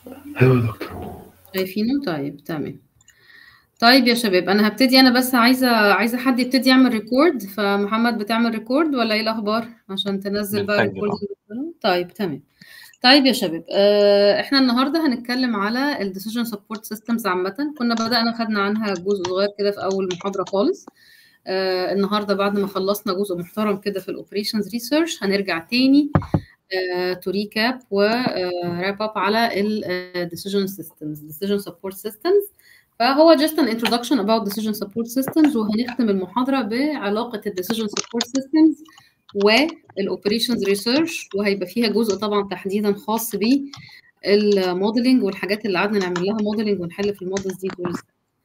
ايوه يا دكتور شايفينه طيب تمام طيب يا شباب انا هبتدي انا بس عايزه عايزه حد يبتدي يعمل ريكورد فمحمد بتعمل ريكورد ولا ايه الاخبار عشان تنزل بقى بنسجل ريكورد اه طيب تمام طيب يا شباب آه، احنا النهارده هنتكلم على الديسيجن سبورت سيستمز عامه كنا بدانا خدنا عنها جزء صغير كده في اول محاضره خالص آه، النهارده بعد ما خلصنا جزء محترم كده في الاوبريشنز ريسيرش هنرجع تاني تو ريكاب وراب اب على الديسيجن سيستمز ديسيجن سبورت سيستمز فهو just an introduction about decision support systems وهنختم المحاضرة بعلاقة ال decision support systems والاوبريشنز ريسيرش وهيبقى فيها جزء طبعا تحديدا خاص بالموديلنج والحاجات اللي قعدنا نعمل لها موديلنج ونحل في المودلز دي تولز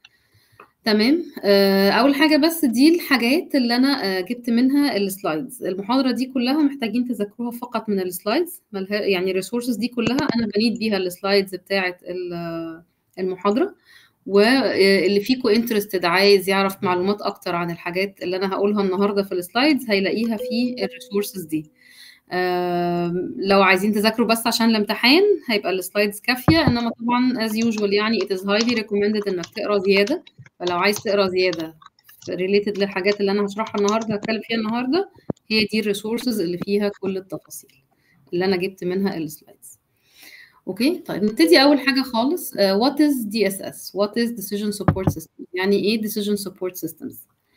تمام آه، اول حاجه بس دي الحاجات اللي انا آه، جبت منها السلايدز المحاضره دي كلها محتاجين تذاكروها فقط من السلايدز ملها يعني الريسورسز دي كلها انا بنيت بيها السلايدز بتاعه ال- المحاضره واللي فيكم انترستد عايز يعرف معلومات اكتر عن الحاجات اللي انا هقولها النهارده في السلايدز هيلاقيها في الريسورسز دي آم، لو عايزين تذاكروا بس عشان الامتحان هيبقى السلايدز كافيه انما طبعا as usual يعني it is highly recommended انك تقرا زياده فلو عايز تقرا زياده ريليتد للحاجات اللي انا هشرحها النهارده هتكلم فيها النهارده هي دي الريسورسز اللي فيها كل التفاصيل اللي انا جبت منها السلايدز اوكي طيب نبتدي اول حاجه خالص uh, what is DSS what is decision support system يعني ايه decision support systems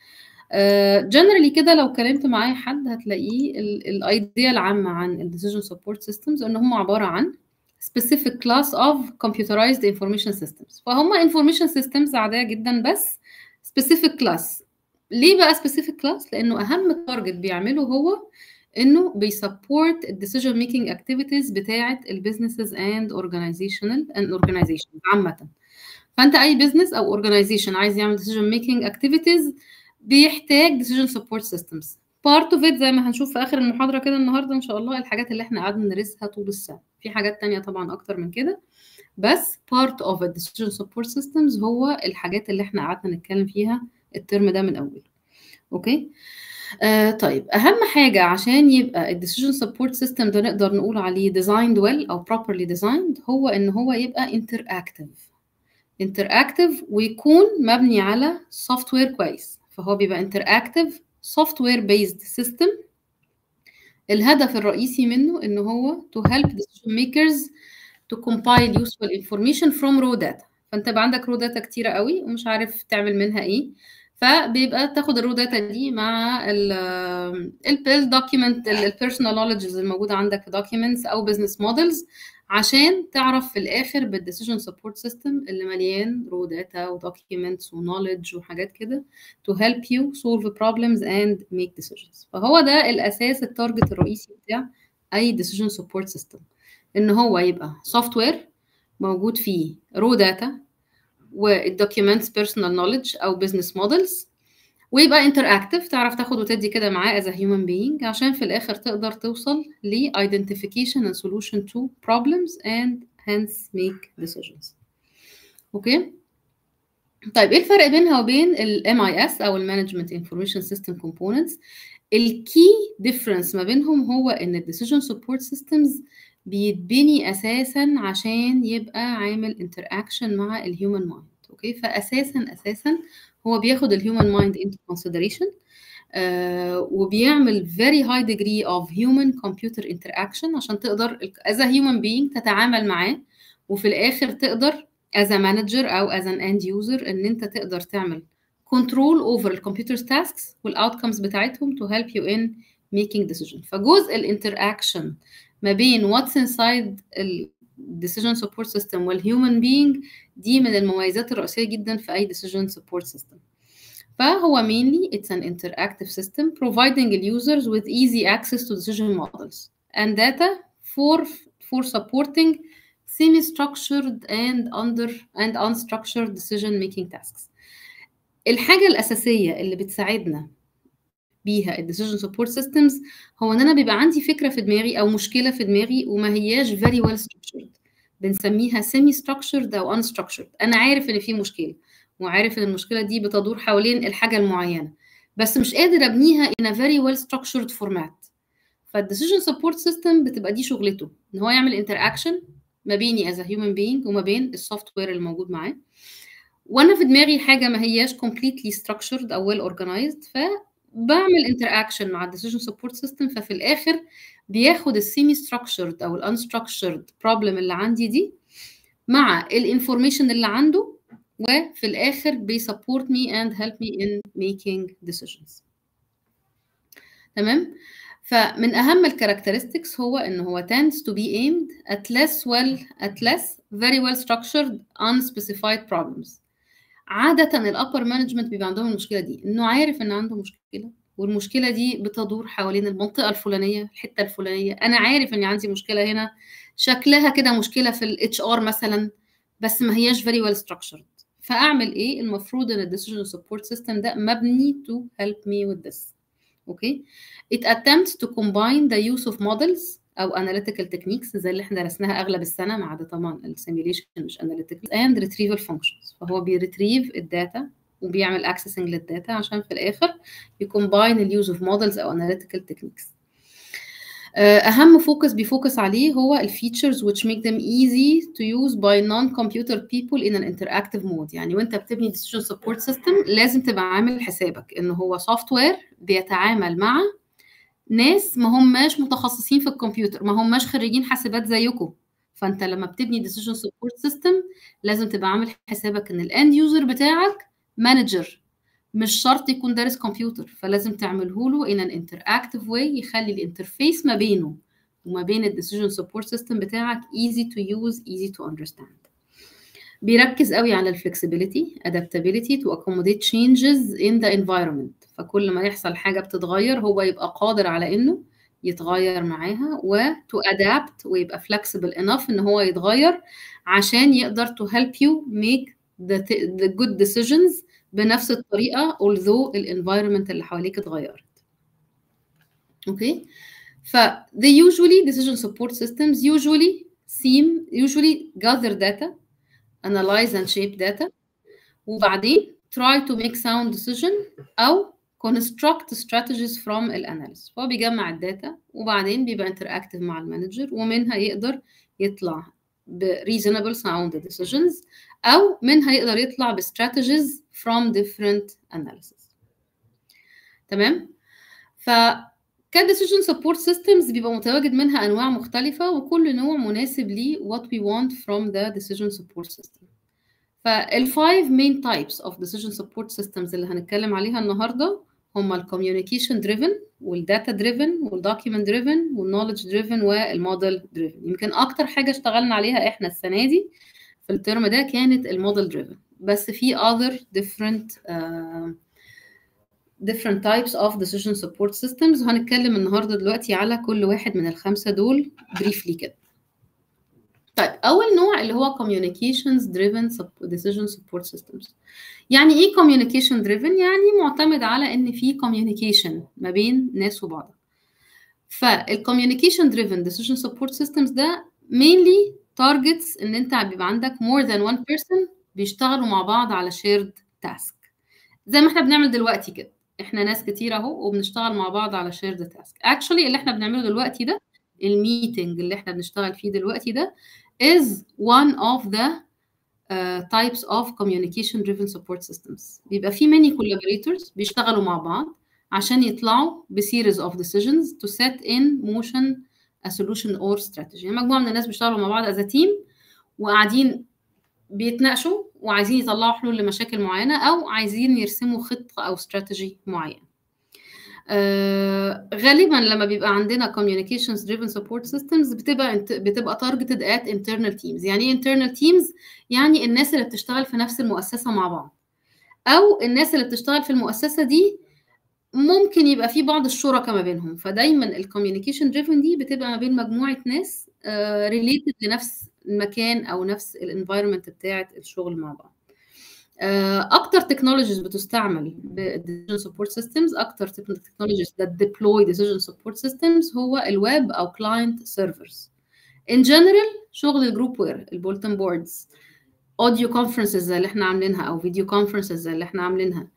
جنرالي كده لو كلمت معايا حد هتلاقيه الايديا العامه عن ال decision support systems ان هم عباره عن specific class of computerized information systems فهم information systems عاديه جدا بس specific class ليه بقى specific class لانه اهم تارجت بيعمله هو انه بيسبورت الديسيجن ميكينج اكتيفيتيز بتاعه البيزنسز اند اورجانيزيشنال اند اورجانيزيشن عامه فانت اي بزنس او اورجانيزيشن عايز يعمل ديسيجن ميكينج اكتيفيتيز بيحتاج ديسيجن سبورت سيستمز بارت اوف ات زي ما هنشوف في اخر المحاضره كده النهارده ان شاء الله الحاجات اللي احنا قعدنا ندرسها طول السنه في حاجات تانية طبعا اكتر من كده بس بارت اوف الديسيجن سبورت سيستمز هو الحاجات اللي احنا قعدنا نتكلم فيها الترم ده من اوله اوكي آه طيب اهم حاجه عشان يبقى الديسيجن سبورت سيستم ده نقدر نقول عليه designed well او properly designed هو ان هو يبقى interactive interactive ويكون مبني على سوفت وير كويس فهو بيبقى interactive software based system الهدف الرئيسي منه ان هو to help decision makers to compile useful information from raw data فانت بقى عندك raw data كتيره قوي ومش عارف تعمل منها ايه فبيبقى تاخد الرو داتا دي مع الدوكيمنت البيرسونال نوليدجز الموجوده عندك في دوكيومنتس او بزنس مودلز عشان تعرف في الاخر بالديسيجن سبورت سيستم اللي مليان رو داتا ودوكيومنتس ونوليدج وحاجات كده to help you solve problems and make decisions فهو ده الاساس التارجت الرئيسي بتاع اي decision support system ان هو يبقى سوفت وير موجود فيه رو داتا والدوكيومنتس بيرسونال نوليدج او بزنس مودلز ويبقى انتراكتيف تعرف تاخد وتدي كده معاه as a human being عشان في الاخر تقدر توصل ل identification and solution to problems and hence make decisions اوكي طيب ايه الفرق بينها وبين ال MIS او ال Management Information System Components الكي ديفرنس ما بينهم هو ان ال Decision Support Systems بيتبني اساسا عشان يبقى عامل انتراكشن مع الهيومن مايند اوكي فاساسا اساسا هو بياخد الهيومن مايند into consideration آه وبيعمل very high degree of human computer interaction عشان تقدر as a human being تتعامل معاه وفي الاخر تقدر as a manager او as an end user ان انت تقدر تعمل control over الكمبيوتر tasks والاوتكمز بتاعتهم to help you in making decision فجزء الانتراكشن ما بين what's inside ال decision support system والhuman being دي من المميزات الرئيسية جدا في أي decision support system فهو mainly it's an interactive system providing the users with easy access to decision models and data for for supporting semi-structured and under and unstructured decision making tasks الحاجة الأساسية اللي بتساعدنا بيها الديسيجن سبورت سيستمز هو ان انا بيبقى عندي فكره في دماغي او مشكله في دماغي وما هياش very well structured بنسميها semi structured او unstructured انا عارف ان في مشكله وعارف ان المشكله دي بتدور حوالين الحاجه المعينه بس مش قادر ابنيها in a very well structured format فالديسيجن سبورت سيستم بتبقى دي شغلته ان هو يعمل interaction ما بيني از هيومن بينج وما بين السوفت وير اللي موجود معاه وانا في دماغي حاجه ما هياش completely structured او well organized فبعمل interaction مع الديسيجن سبورت سيستم ففي الاخر بياخد السيمي structured او الانستراكشرد بروبلم اللي عندي دي مع الانفورميشن اللي عنده وفي الاخر بيسبورت مي and help me in making decisions تمام فمن اهم الكاركترستكس هو ان هو tends to be aimed at less well at less very well structured unspecified problems عادة الابر مانجمنت بيبقى عندهم المشكلة دي انه عارف ان عنده مشكلة والمشكلة دي بتدور حوالين المنطقة الفلانية الحتة الفلانية انا عارف ان عندي مشكلة هنا شكلها كده مشكلة في الاتش ار مثلا بس ما هياش very well structured فاعمل ايه المفروض ان الديسيجن سبورت سيستم ده مبني to help me with this اوكي it attempts to combine the use of models او analytical techniques زي اللي احنا درسناها اغلب السنه ما عدا طبعا السيميليشن مش analytical and retrieval functions فهو بيريتريف الداتا وبيعمل accessing للداتا عشان في الاخر يكومباين اليوز اوف مودلز او analytical techniques اهم فوكس بيفوكس عليه هو الفيتشرز which make them easy to use by non-computer people in an interactive mode يعني وانت بتبني decision support system لازم تبقى عامل حسابك ان هو سوفت وير بيتعامل مع ناس ما هماش متخصصين في الكمبيوتر ما هماش خريجين حاسبات زيكم فانت لما بتبني decision support system لازم تبقى عامل حسابك ان الاند يوزر بتاعك مانجر مش شرط يكون دارس كمبيوتر فلازم تعمله له in an interactive way يخلي الانترفيس ما بينه وما بين الديسيجن سبورت سيستم بتاعك easy to use easy to understand بيركز قوي على الفلكسبيليتي adaptability to accommodate changes in the environment فكل ما يحصل حاجة بتتغير هو يبقى قادر على انه يتغير معاها و to adapt ويبقى flexible enough ان هو يتغير عشان يقدر to help you make the, the good decisions بنفس الطريقه although الانفايرمنت اللي حواليك اتغيرت اوكي ف they usually decision support systems usually seem usually gather data analyze and shape data وبعدين try to make sound decision او construct strategies from الاناليsis فهو بيجمع الداتا وبعدين بيبقى interactive مع المانجر ومنها يقدر يطلع ب reasonable sound decisions أو منها يقدر يطلع ب strategies from different analysis تمام ف كان decision support systems بيبقى متواجد منها أنواع مختلفة وكل نوع مناسب ليه what we want from the decision support system فال five main types of decision support systems اللي هنتكلم عليها النهاردة هما ال communication driven وال data driven وال document driven وال knowledge driven وال model driven يمكن أكتر حاجة اشتغلنا عليها إحنا السنة دي في الترم ده كانت الموديل دريفن بس في other different uh, different types of decision support systems وهنتكلم النهارده دلوقتي على كل واحد من الخمسه دول briefly كده طيب اول نوع اللي هو communications driven decision support systems يعني ايه communication driven يعني معتمد على ان في communication ما بين ناس وبعض فالcommunication driven decision support systems ده mainly targets ان انت بيبقى عندك more than one person بيشتغلوا مع بعض على shared task زي ما احنا بنعمل دلوقتي كده احنا ناس كتير اهو وبنشتغل مع بعض على shared task actually اللي احنا بنعمله دلوقتي ده الميتنج اللي احنا بنشتغل فيه دلوقتي ده is one of the uh, types of communication driven support systems بيبقى في many collaborators بيشتغلوا مع بعض عشان يطلعوا ب series of decisions to set in motion a solution or strategy يعني مجموعة من الناس بيشتغلوا مع بعض as a team وقاعدين بيتناقشوا وعايزين يطلعوا حلول لمشاكل معينة أو عايزين يرسموا خطة أو استراتيجي معين آه غالبا لما بيبقى عندنا communications driven support systems بتبقى بتبقى targeted at internal teams يعني ايه internal teams يعني الناس اللي بتشتغل في نفس المؤسسة مع بعض أو الناس اللي بتشتغل في المؤسسة دي ممكن يبقى في بعض الشركاء ما بينهم فدايما الكوميونيكيشن دريفن دي بتبقى ما بين مجموعه ناس ريليتد uh, لنفس المكان او نفس الانفايرمنت بتاعه الشغل مع بعض uh, اكتر تكنولوجيز بتستعمل بالديسيجن سبورت سيستمز اكتر تكنولوجيز that deploy decision support systems هو الويب او كلاينت سيرفرز ان جنرال شغل الجروب وير البولتن بوردز اوديو كونفرنسز زي اللي احنا عاملينها او فيديو كونفرنسز زي اللي احنا عاملينها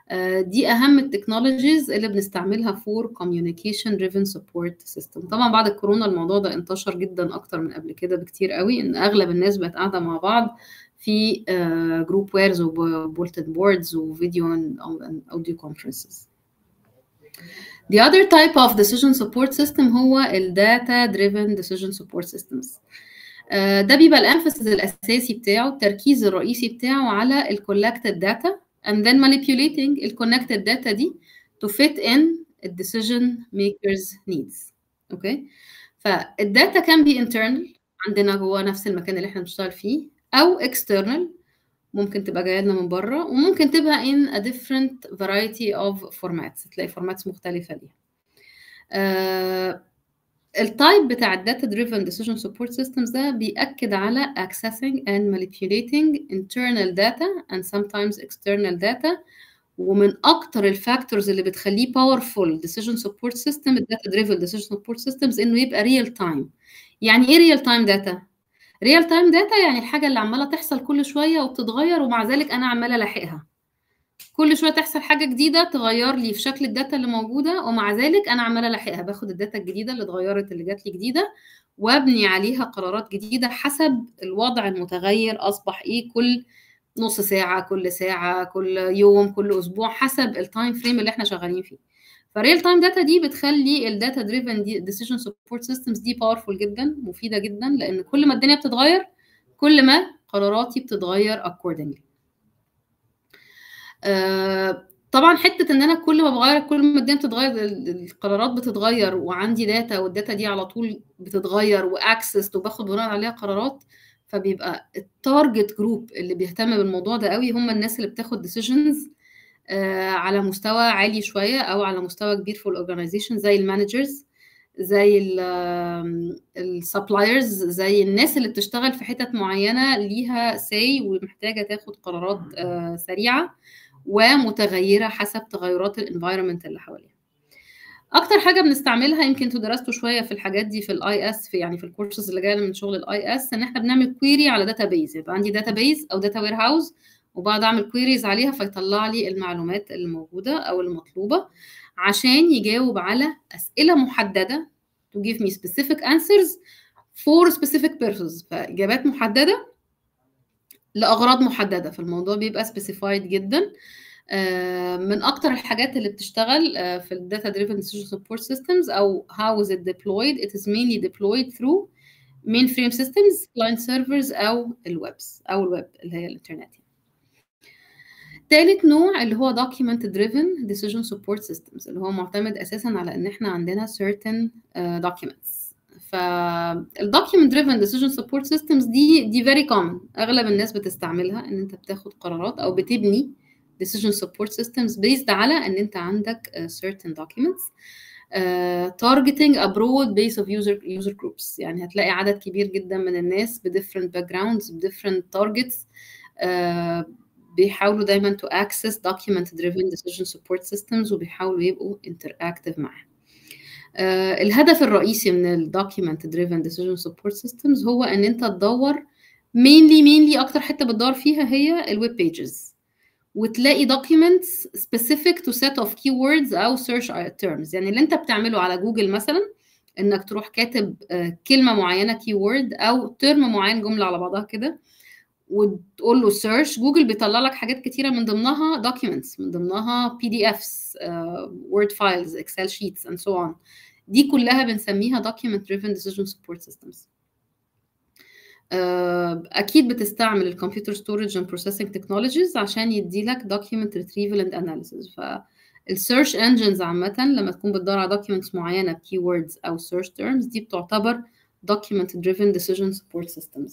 دي اهم التكنولوجيز اللي بنستعملها فور كوميونيكيشن دريفن سبورت سيستم طبعا بعد الكورونا الموضوع ده انتشر جدا اكتر من قبل كده بكتير قوي ان اغلب الناس بقت قاعده مع بعض في جروب ويرز وبولتن بوردز وفيديو اوديو كونفرنسز The other type of decision support system هو ال data driven decision support systems. Uh, ده بيبقى الامفاسيس الاساسي بتاعه التركيز الرئيسي بتاعه على ال collected data and then manipulating ال connected data دي to fit in the decision makers needs. اوكي؟ okay? فالداتا كان بي internal عندنا جوه نفس المكان اللي احنا بنشتغل فيه او external ممكن تبقى جايه لنا من بره وممكن تبقى in a different variety of formats تلاقي formats مختلفه ليها. uh, التايب بتاع الداتا driven decision support systems ده بيأكد على accessing and manipulating internal data and sometimes external data ومن اكتر الفاكتورز اللي بتخليه powerful decision support system الداتا driven decision support systems انه يبقى real time يعني ايه real time data real time data يعني الحاجه اللي عماله تحصل كل شويه وبتتغير ومع ذلك انا عماله الاحقها كل شويه تحصل حاجه جديده تغير لي في شكل الداتا اللي موجوده ومع ذلك انا عماله الاحقها باخد الداتا الجديده اللي اتغيرت اللي جات لي جديده وابني عليها قرارات جديده حسب الوضع المتغير اصبح ايه كل نص ساعه كل ساعه كل يوم كل اسبوع حسب التايم فريم اللي احنا شغالين فيه فالريل تايم داتا دي بتخلي الداتا دريفن ديسيجن سبورت سيستمز دي باورفول جدا مفيده جدا لان كل ما الدنيا بتتغير كل ما قراراتي بتتغير accordingly آه طبعا حته ان انا كل ما بغير كل ما الدنيا بتتغير القرارات بتتغير وعندي داتا والداتا دي على طول بتتغير واكسس وباخد بناء عليها قرارات فبيبقى التارجت جروب اللي بيهتم بالموضوع ده قوي هم الناس اللي بتاخد ديسيجنز آه على مستوى عالي شويه او على مستوى كبير في الاورجنايزيشن زي المانجرز زي السبلايرز زي الناس اللي بتشتغل في حتت معينه ليها سي ومحتاجه تاخد قرارات آه سريعه ومتغيره حسب تغيرات الانفايرمنت اللي حواليها اكتر حاجه بنستعملها يمكن انتوا درستوا شويه في الحاجات دي في الاي اس في يعني في الكورسز اللي جايه من شغل الاي اس ان احنا بنعمل كويري على داتا بيز يبقى عندي داتا بيز او داتا وير هاوس وبعد اعمل كويريز عليها فيطلع لي المعلومات الموجوده او المطلوبه عشان يجاوب على اسئله محدده to give me specific answers for specific purposes فاجابات محدده لاغراض محدده فالموضوع بيبقى specified جدا من اكتر الحاجات اللي بتشتغل في الداتا دريفن decision support systems او how is it deployed it is mainly deployed through mainframe systems client servers او الويبس او الويب اللي هي الانترنت تالت نوع اللي هو document driven decision support systems اللي هو معتمد اساسا على ان احنا عندنا certain uh, documents فالdocument driven decision support systems دي دي very common اغلب الناس بتستعملها ان انت بتاخد قرارات او بتبني decision support systems based على ان انت عندك uh, certain documents uh, targeting a broad base of user user groups يعني هتلاقي عدد كبير جدا من الناس ب different backgrounds ب different targets uh, بيحاولوا دايما to access document driven decision support systems وبيحاولوا يبقوا interactive معاها uh, الهدف الرئيسي من ال document driven decision support systems هو ان انت تدور mainly mainly اكتر حته بتدور فيها هي الويب pages وتلاقي documents specific to set of keywords او search terms يعني اللي انت بتعمله على جوجل مثلا انك تروح كاتب كلمه معينه keyword او ترم معين جمله على بعضها كده وتقول له search جوجل بيطلع لك حاجات كتيره من ضمنها documents من ضمنها PDFs uh, word files excel sheets and so on دي كلها بنسميها document driven decision support systems اكيد بتستعمل الكمبيوتر ستورج اند بروسيسنج تكنولوجيز عشان يدي لك دوكيومنت ريتريفل اند اناليسيس فالسيرش انجنز عامه لما تكون بتدور على دوكيومنتس معينه بكي ووردز او سيرش تيرمز دي بتعتبر document driven decision support systems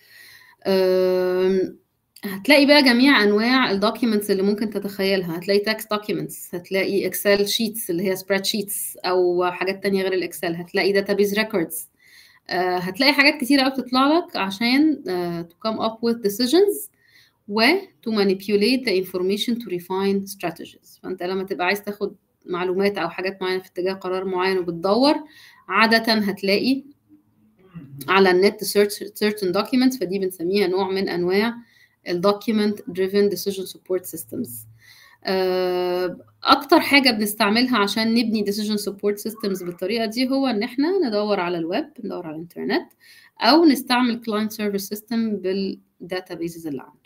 هتلاقي بقى جميع انواع الدوكيومنتس اللي ممكن تتخيلها هتلاقي تكست دوكيومنتس هتلاقي اكسل شيتس اللي هي سبريد شيتس او حاجات تانية غير الاكسل هتلاقي داتابيز ريكوردز Uh, هتلاقي حاجات كتيرة قوي بتطلع لك عشان uh, to come up with decisions و to manipulate the information to refine strategies فانت لما تبقى عايز تاخد معلومات او حاجات معينة في اتجاه قرار معين وبتدور عادة هتلاقي على النت search certain documents فدي بنسميها نوع من انواع ال document driven decision support systems آه، اكتر حاجه بنستعملها عشان نبني decision support systems بالطريقه دي هو ان احنا ندور على الويب ندور على الانترنت او نستعمل client server system بالداتابيزز اللي عنده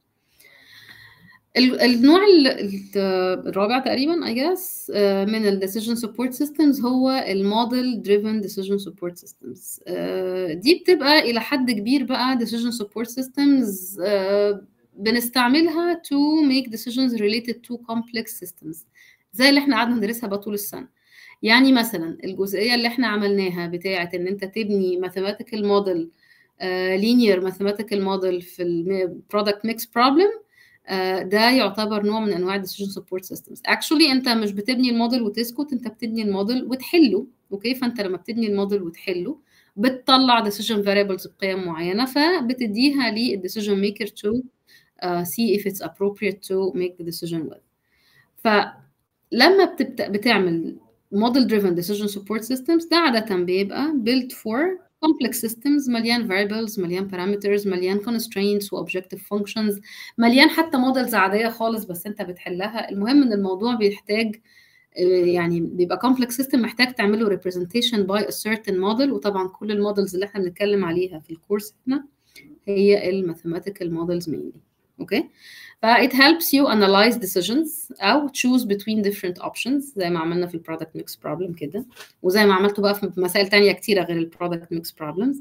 النوع الرابع تقريبا I guess من ال decision support systems هو ال model driven decision support systems دي بتبقى إلى حد كبير بقى decision support systems بنستعملها to make decisions related to complex systems زي اللي احنا قعدنا ندرسها بقى طول السنة يعني مثلا الجزئية اللي احنا عملناها بتاعة ان انت تبني mathematical model uh, linear mathematical model في ال product mix problem ده يعتبر نوع من انواع decision support systems actually انت مش بتبني الموديل وتسكت انت بتبني الموديل وتحله اوكي فانت لما بتبني الموديل وتحله بتطلع decision variables بقيم معينه فبتديها للديسيجن ميكر to uh, see if it's appropriate to make the decision with فلما بتبدأ بتعمل model driven decision support systems ده عادة بيبقى built for complex systems مليان variables مليان parameters مليان constraints و objective functions مليان حتى models عادية خالص بس انت بتحلها المهم ان الموضوع بيحتاج يعني بيبقى complex system محتاج تعمله representation by a certain model وطبعا كل المودلز اللي احنا بنتكلم عليها في الكورس هنا هي الماثيماتيكال models mainly اوكي ف it helps you analyze decisions او choose between different options زي ما عملنا في البرودكت ميكس بروبلم كده وزي ما عملته بقى في مسائل تانية كتيرة غير البرودكت ميكس بروبلمز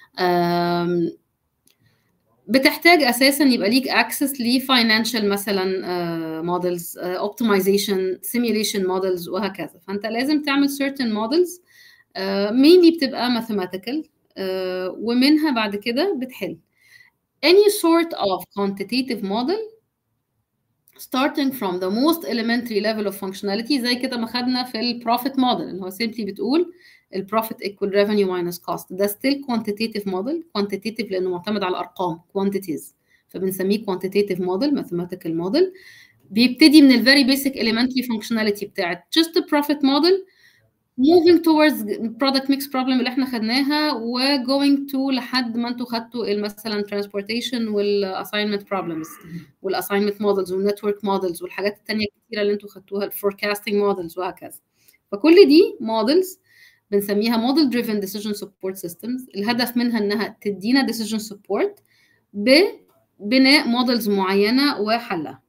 بتحتاج اساسا يبقى ليك اكسس لفاينانشال مثلا مودلز اوبتمايزيشن سيميوليشن مودلز وهكذا فانت لازم تعمل certain models mainly بتبقى mathematical uh, ومنها بعد كده بتحل any sort of quantitative model starting from the most elementary level of functionality زي كده ما خدنا في البروفيت model اللي هو simply بتقول البروفيت equal revenue minus cost ده still quantitative model quantitative لأنه معتمد على الأرقام quantities فبنسميه quantitative model mathematical model بيبتدي من ال very basic elementary functionality بتاعت just a profit model moving towards product mix problem اللي احنا خدناها و going to لحد ما انتوا خدتوا مثلا transportation وال assignment problems وال assignment models وال network models والحاجات التانية الكتيرة اللي انتوا خدتوها ال forecasting models وهكذا فكل دي models بنسميها model driven decision support systems الهدف منها انها تدينا decision support ببناء models معينة وحلها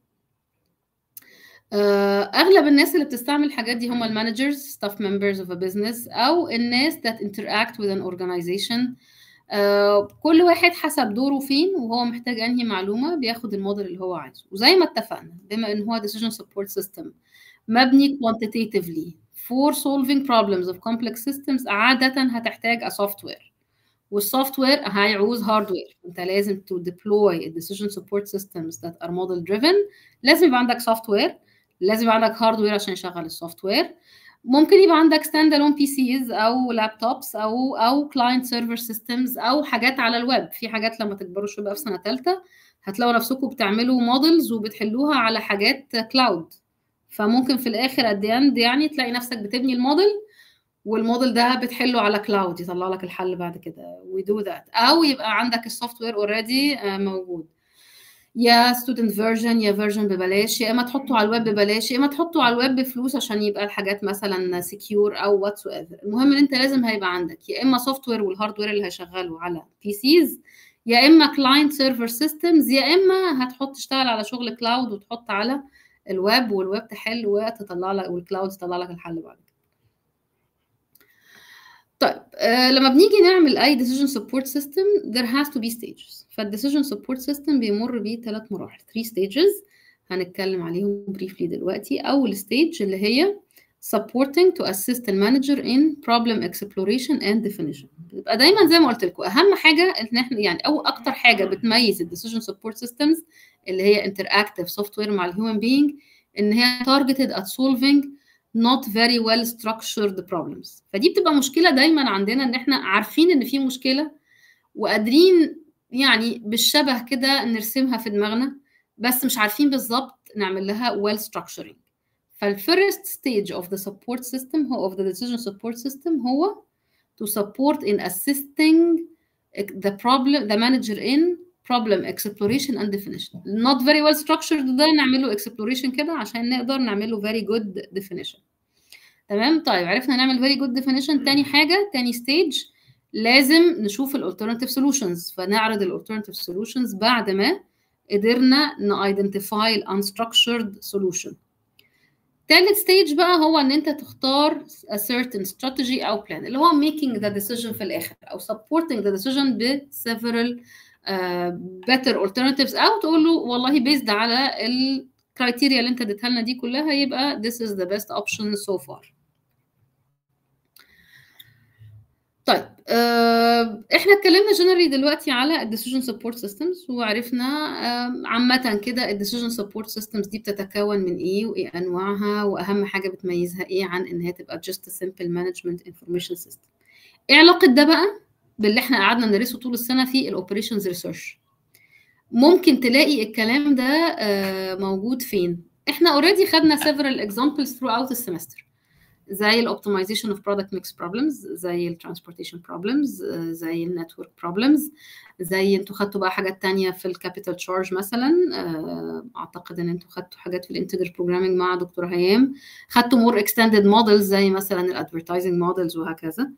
اغلب الناس اللي بتستعمل الحاجات دي هم المانجرز staff members of a business او الناس that interact with an organization uh, كل واحد حسب دوره فين وهو محتاج انهي معلومه بياخد الموديل اللي هو عايزه وزي ما اتفقنا بما ان هو decision support system مبني quantitatively for solving problems of complex systems عاده هتحتاج a software والسوفت وير هيعوز هاردوير انت لازم to deploy decision support systems that are model driven لازم يبقى عندك سوفت وير لازم يبقى عندك هاردوير عشان يشغل السوفت وير ممكن يبقى عندك ستاند الون بي سيز او لابتوبس او او كلاينت سيرفر سيستمز او حاجات على الويب في حاجات لما تكبروا شويه بقى في سنه ثالثه هتلاقوا نفسكم بتعملوا مودلز وبتحلوها على حاجات كلاود فممكن في الاخر قد اند يعني تلاقي نفسك بتبني الموديل والموديل ده بتحله على كلاود يطلع لك الحل بعد كده وي دو ذات او يبقى عندك السوفت وير اوريدي موجود يا ستودنت فيرجن يا فيرجن ببلاش يا اما تحطه على الويب ببلاش يا اما تحطه على الويب بفلوس عشان يبقى الحاجات مثلا سكيور او واتس ايفر المهم ان انت لازم هيبقى عندك يا اما سوفت وير والهاردوير اللي هيشغله على بي سيز يا اما كلاينت سيرفر سيستمز يا اما هتحط تشتغل على شغل كلاود وتحط على الويب والويب تحل وتطلع لك والكلاود تطلع لك الحل بعد كده طيب آه لما بنيجي نعمل اي decision support system there has to be stages فالديسيجن support system بيمر بيه ثلاث مراحل 3 stages هنتكلم عليهم briefly دلوقتي اول stage اللي هي supporting to assist the manager in problem exploration and definition يبقى دايما زي ما قلت لكم اهم حاجه ان احنا يعني او اكتر حاجه بتميز الديسيجن support systems اللي هي interactive software مع الهيومن being ان هي targeted at solving not very well structured problems فدي بتبقى مشكله دايما عندنا ان احنا عارفين ان في مشكله وقادرين يعني بالشبه كده نرسمها في دماغنا بس مش عارفين بالظبط نعمل لها well structuring فالفيرست ستيج of the support system هو of the decision support system هو to support in assisting the problem the manager in problem exploration and definition not very well structured ده نعمله exploration كده عشان نقدر نعمله very good definition تمام طيب عرفنا نعمل very good definition تاني حاجة تاني stage لازم نشوف ال alternative solutions فنعرض ال alternative solutions بعد ما قدرنا ن identify ال unstructured solution تالت ستيج بقى هو ان انت تختار a certain strategy او plan اللي هو making the decision في الاخر او supporting the decision ب several uh, better alternatives او تقول له والله based على الكرايتيريا اللي انت اديتها لنا دي كلها يبقى this is the best option so far طيب آه، احنا اتكلمنا جنرالي دلوقتي على الديسيجن سبورت سيستمز وعرفنا آه، عامة كده الديسيجن سبورت سيستمز دي بتتكون من ايه وايه انواعها واهم حاجة بتميزها ايه عن ان هي تبقى just a simple management information system ايه علاقة ده بقى باللي احنا قعدنا ندرسه طول السنة في الاوبريشنز ريسيرش ممكن تلاقي الكلام ده آه، موجود فين احنا اوريدي خدنا several examples throughout السمستر زي الاوبتمايزيشن اوف برودكت ميكس بروبلمز زي الترانسبورتيشن بروبلمز زي النتورك بروبلمز زي انتوا خدتوا بقى حاجات تانية في الكابيتال تشارج مثلا اعتقد ان انتوا خدتوا حاجات في الانتجر بروجرامينج مع دكتور هيام خدتوا مور اكستندد مودلز زي مثلا الادفرتايزنج مودلز وهكذا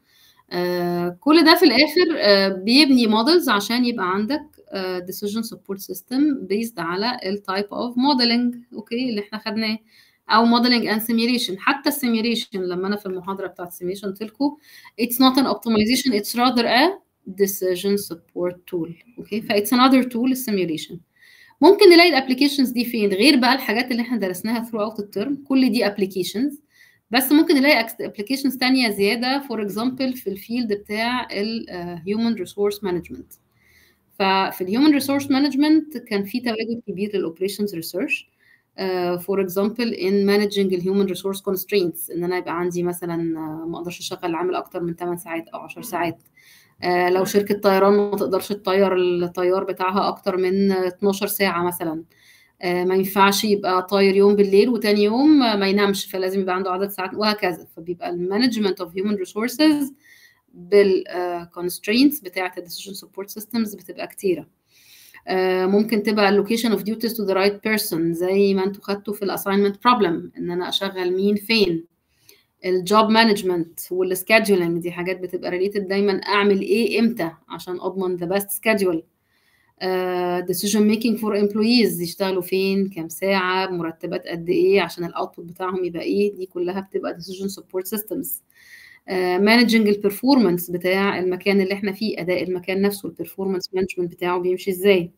كل ده في الاخر بيبني مودلز عشان يبقى عندك decision support system based على التايب اوف موديلنج اوكي اللي احنا خدناه او modeling and simulation حتى السيميوليشن لما انا في المحاضره بتاعت السيميوليشن قلت لكم it's not an optimization it's rather a decision support tool اوكي ف it's another tool السيميوليشن ممكن نلاقي الابلكيشنز دي فين غير بقى الحاجات اللي احنا درسناها throughout الترم كل دي ابلكيشنز بس ممكن نلاقي ابلكيشنز تانية زياده فور اكزامبل في الفيلد بتاع الهيومن ريسورس مانجمنت ففي الهيومن ريسورس مانجمنت كان في تواجد كبير للاوبريشنز ريسيرش فور اكزامبل ان مانجنج الهيومن ريسورس كونسترينتس ان انا يبقى عندي مثلا ما اقدرش اشغل عامل اكتر من 8 ساعات او 10 ساعات uh, لو شركه طيران ما تقدرش تطير الطيار بتاعها اكتر من 12 ساعه مثلا uh, ما ينفعش يبقى طاير يوم بالليل وتاني يوم ما ينامش فلازم يبقى عنده عدد ساعات وهكذا فبيبقى المانجمنت اوف هيومن ريسورسز بالكونسترينتس بتاعه الديسيجن سبورت سيستمز بتبقى كتيره ممكن تبقى allocation of duties to the right person زي ما انتوا خدتوا في الاساينمنت problem ان انا اشغل مين فين الجوب مانجمنت والسكادجولينج دي حاجات بتبقى ريليتد دايما اعمل ايه امتى عشان اضمن the best schedule uh, decision making for employees يشتغلوا فين كام ساعة مرتبات قد ايه عشان الاوتبوت بتاعهم يبقى ايه دي كلها بتبقى decision support systems مانجنج uh, البرفورمانس بتاع المكان اللي احنا فيه اداء المكان نفسه البرفورمانس مانجمنت بتاعه بيمشي ازاي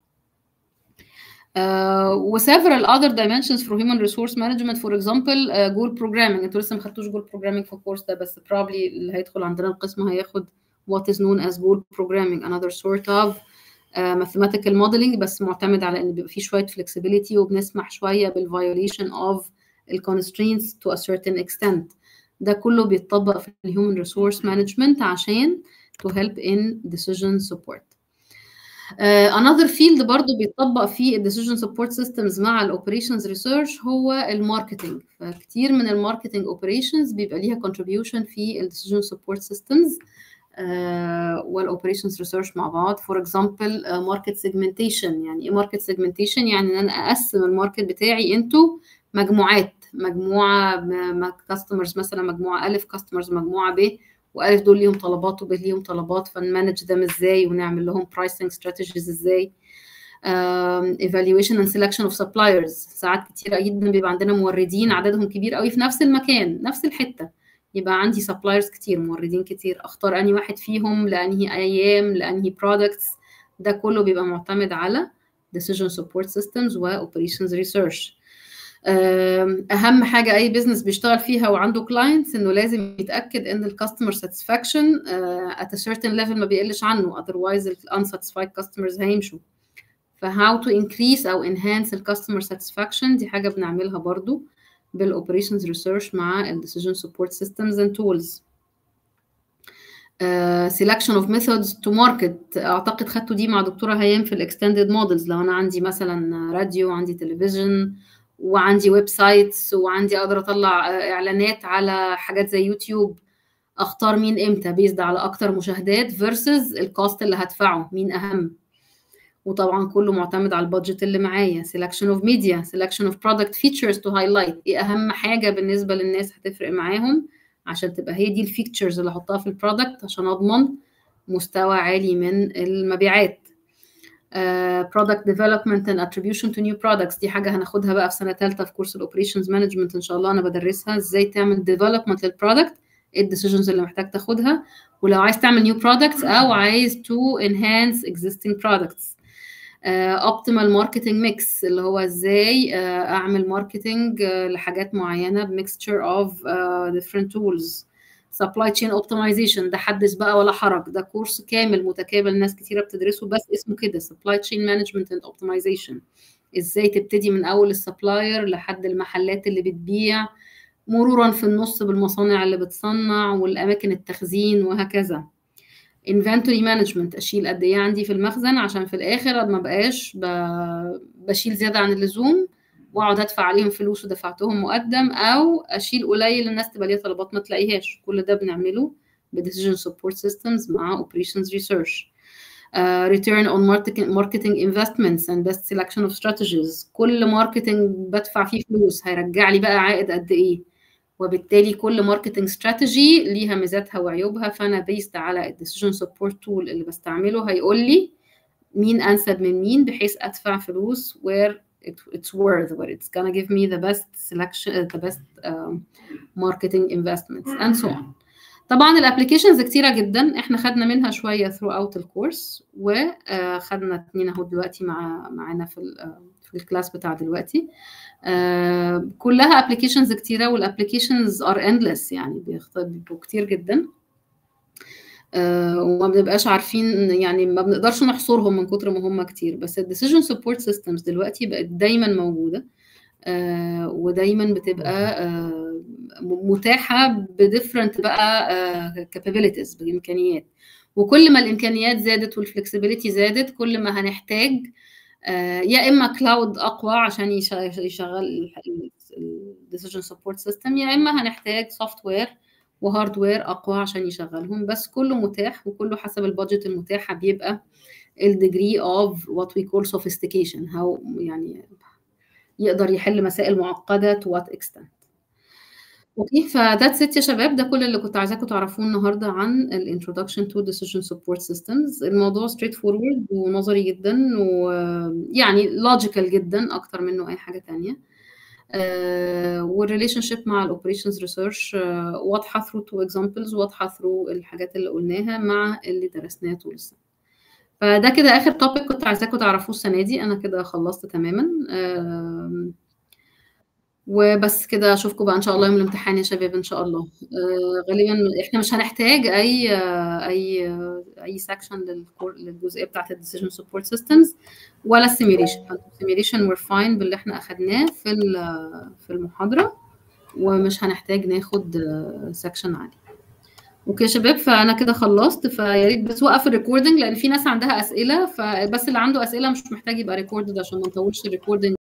uh, وseveral other dimensions for human resource management for example uh, goal programming انتوا لسه ما خدتوش goal programming في الكورس ده بس probably اللي هيدخل عندنا القسم هياخد what is known as goal programming another sort of uh, mathematical modeling بس معتمد على ان بيبقى فيه شويه flexibility وبنسمح شويه بالviolation of the constraints to a certain extent ده كله بيتطبق في الهيومن ريسورس مانجمنت عشان to help in decision support. Uh, another field برضو بيتطبق فيه الديسيجن سبورت سيستمز مع الاوبريشنز ريسيرش هو الماركتنج فكتير من الماركتنج اوبريشنز بيبقى ليها contribution في الديسيجن سبورت سيستمز والاوبريشنز ريسيرش مع بعض فور اكزامبل ماركت سيجمنتيشن يعني ايه ماركت سيجمنتيشن يعني ان انا اقسم الماركت بتاعي انتو مجموعات مجموعه كاستمرز مثلا مجموعه الف كاستمرز مجموعه ب والف دول ليهم طلبات وب ليهم طلبات فنمانج them ازاي ونعمل لهم برايسنج ستراتيجيز ازاي um, evaluation and selection of suppliers ساعات كتيرة جدا بيبقى عندنا موردين عددهم كبير قوي في نفس المكان نفس الحتة يبقى عندي suppliers كتير موردين كتير اختار انهي واحد فيهم لانهي ايام لانهي products ده كله بيبقى معتمد على decision support systems و operations research اهم حاجه اي بزنس بيشتغل فيها وعنده كلاينتس انه لازم يتاكد ان الكاستمر ساتسفاكشن ات certain ليفل ما بيقلش عنه otherwise ال unsatisfied customers هيمشوا ف how to increase او enhance الكاستمر ساتسفاكشن دي حاجه بنعملها برضو بالاوبريشنز ريسيرش مع ال decision support systems and tools Uh, selection of methods to market اعتقد خدتوا دي مع دكتوره هيام في الاكستندد مودلز لو انا عندي مثلا راديو عندي تلفزيون وعندي ويب سايتس وعندي اقدر اطلع اعلانات على حاجات زي يوتيوب اختار مين امتى بيزد على اكتر مشاهدات فيرسز الكوست اللي هدفعه مين اهم وطبعا كله معتمد على البادجت اللي معايا selection of media selection of product features to highlight ايه اهم حاجه بالنسبه للناس هتفرق معاهم عشان تبقى هي دي الفيكتشرز اللي احطها في البرودكت عشان اضمن مستوى عالي من المبيعات Uh, product development and attribution to new products دي حاجة هناخدها بقى في سنة تالتة في كورس الاوبريشنز مانجمنت ان شاء الله انا بدرسها ازاي تعمل development للبرودكت ايه الديسيجنز اللي محتاج تاخدها ولو عايز تعمل new products او عايز to enhance existing products uh, optimal marketing mix اللي هو ازاي uh, اعمل ماركتنج uh, لحاجات معينة بميكستشر of uh, different tools supply chain optimization ده حدث بقى ولا حرج ده كورس كامل متكامل ناس كتيرة بتدرسه بس اسمه كده supply chain management and optimization ازاي تبتدي من اول السبلاير لحد المحلات اللي بتبيع مرورا في النص بالمصانع اللي بتصنع والاماكن التخزين وهكذا inventory management اشيل قد ايه عندي في المخزن عشان في الاخر ما بقاش بشيل زياده عن اللزوم واقعد ادفع عليهم فلوس ودفعتهم مقدم او اشيل قليل الناس تبقى ليها طلبات ما تلاقيهاش كل ده بنعمله بديسيجن سبورت سيستمز مع اوبريشنز ريسيرش return on marketing, marketing investments and best selection of strategies كل ماركتنج بدفع فيه فلوس هيرجع لي بقى عائد قد ايه وبالتالي كل ماركتنج استراتيجي ليها ميزاتها وعيوبها فانا بيست على الديسيجن سبورت تول اللي بستعمله هيقول لي مين انسب من مين بحيث ادفع فلوس where it, it's worth where it's gonna give me the best selection the best um, marketing investments and so on طبعا الابلكيشنز كتيره جدا احنا خدنا منها شويه throughout الكورس وخدنا اتنين اهو دلوقتي مع معانا في في الكلاس بتاع دلوقتي uh, كلها ابلكيشنز كتيره والابلكيشنز ار اندلس يعني بيبقوا كتير جدا uh, وما بنبقاش عارفين يعني ما بنقدرش نحصرهم من كتر ما هم كتير بس الديسيجن سبورت سيستمز دلوقتي بقت دايما موجوده uh, ودايما بتبقى متاحه بديفرنت بقى كابابيلتيز بامكانيات وكل ما الامكانيات زادت والفلكسبيليتي زادت كل ما هنحتاج يا اما كلاود اقوى عشان يشغل الديسيجن سبورت سيستم يا اما هنحتاج سوفت وير وهاردوير اقوى عشان يشغلهم بس كله متاح وكله حسب البادجت المتاحه بيبقى الديجري اوف وات وي كول سوفيستيكيشن هاو يعني يقدر يحل مسائل معقده تو وات اكستنت اوكي فذاتس ات يا شباب ده كل اللي كنت عايزاكم تعرفوه النهارده عن الانترودكشن تو ديسيجن سبورت سيستمز الموضوع ستريت فورورد ونظري جدا ويعني لوجيكال جدا اكتر منه اي حاجه تانية uh, والريليشن شيب مع الاوبريشنز ريسيرش uh, واضحه ثرو تو اكزامبلز واضحه ثرو الحاجات اللي قلناها مع اللي درسناه طول السنه فده كده اخر توبيك كنت عايزاكم تعرفوه السنه دي انا كده خلصت تماما uh, وبس كده اشوفكم بقى ان شاء الله يوم الامتحان يا شباب ان شاء الله آه غالبا احنا مش هنحتاج اي آه اي آه اي سكشن للجزئيه بتاعه الديسيجن سبورت سيستمز ولا السيميوليشن السيميوليشن وير فاين باللي احنا اخدناه في في المحاضره ومش هنحتاج ناخد سكشن عالي اوكي يا شباب فانا كده خلصت فيا ريت بس وقف الريكوردنج لان في ناس عندها اسئله فبس اللي عنده اسئله مش محتاج يبقى ريكوردد عشان ما نطولش الريكوردنج